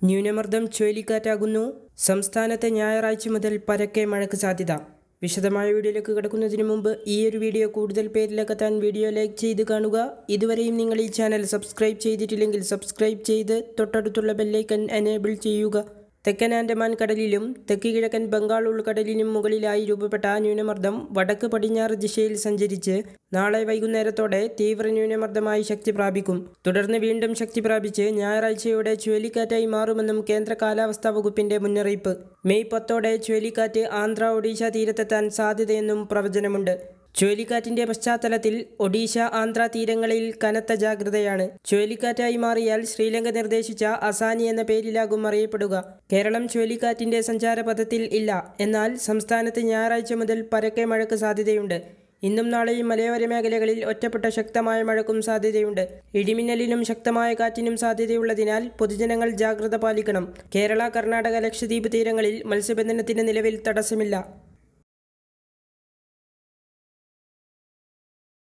ന്യൂനമർദ്ദം ചുഴലിക്കാറ്റാകുന്നു സംസ്ഥാനത്ത് ഞായറാഴ്ച മുതൽ പരക്കെ മഴയ്ക്ക് സാധ്യത വിശദമായ വീഡിയോയിലേക്ക് കിടക്കുന്നതിന് മുമ്പ് ഈ ഒരു വീഡിയോ കൂടുതൽ പേരിലേക്കെത്താൻ വീഡിയോ ലൈക്ക് ചെയ്ത് കാണുക ഇതുവരെയും നിങ്ങൾ ഈ ചാനൽ സബ്സ്ക്രൈബ് ചെയ്തിട്ടില്ലെങ്കിൽ സബ്സ്ക്രൈബ് ചെയ്ത് തൊട്ടടുത്തുള്ള ബെല്ലൈക്കൺ എനേബിൾ ചെയ്യുക തെക്കൻ ആൻഡമാൻ കടലിലും തെക്ക് കിഴക്കൻ ബംഗാൾ ഉൾക്കടലിനും മുകളിലായി രൂപപ്പെട്ട ന്യൂനമർദ്ദം വടക്ക് പടിഞ്ഞാറ് ദിശയിൽ സഞ്ചരിച്ച് നാളെ വൈകുന്നേരത്തോടെ തീവ്ര ന്യൂനമർദ്ദമായി ശക്തി പ്രാപിക്കും തുടർന്ന് വീണ്ടും ശക്തി പ്രാപിച്ച് ഞായറാഴ്ചയോടെ ചുഴലിക്കാറ്റായി മാറുമെന്നും കേന്ദ്ര കാലാവസ്ഥാ വകുപ്പിന്റെ മുന്നറിയിപ്പ് മെയ് പത്തോടെ ചുഴലിക്കാറ്റ് ആന്ധ്ര ഒഡീഷ തീരത്തെത്താൻ സാധ്യതയെന്നും പ്രവചനമുണ്ട് ചുഴലിക്കാറ്റിന്റെ പശ്ചാത്തലത്തിൽ ഒഡീഷ ആന്ധ്ര തീരങ്ങളിൽ കനത്ത ജാഗ്രതയാണ് ചുഴലിക്കാറ്റായി മാറിയാൽ ശ്രീലങ്ക നിർദ്ദേശിച്ച അസാനി എന്ന പേരിലാകും അറിയപ്പെടുക കേരളം ചുഴലിക്കാറ്റിന്റെ സഞ്ചാരപഥത്തിൽ ഇല്ല എന്നാൽ സംസ്ഥാനത്ത് ഞായറാഴ്ച മുതൽ പരക്കെ മഴയ്ക്ക് സാധ്യതയുണ്ട് ഇന്നും നാളെയും മലയോര മേഖലകളിൽ ഒറ്റപ്പെട്ട ശക്തമായ മഴയ്ക്കും സാധ്യതയുണ്ട് ഇടിമിന്നലിനും ശക്തമായ കാറ്റിനും സാധ്യതയുള്ളതിനാൽ പൊതുജനങ്ങൾ ജാഗ്രത പാലിക്കണം കേരള കർണാടക ലക്ഷദ്വീപ് തീരങ്ങളിൽ മത്സ്യബന്ധനത്തിന് നിലവിൽ തടസ്സമില്ല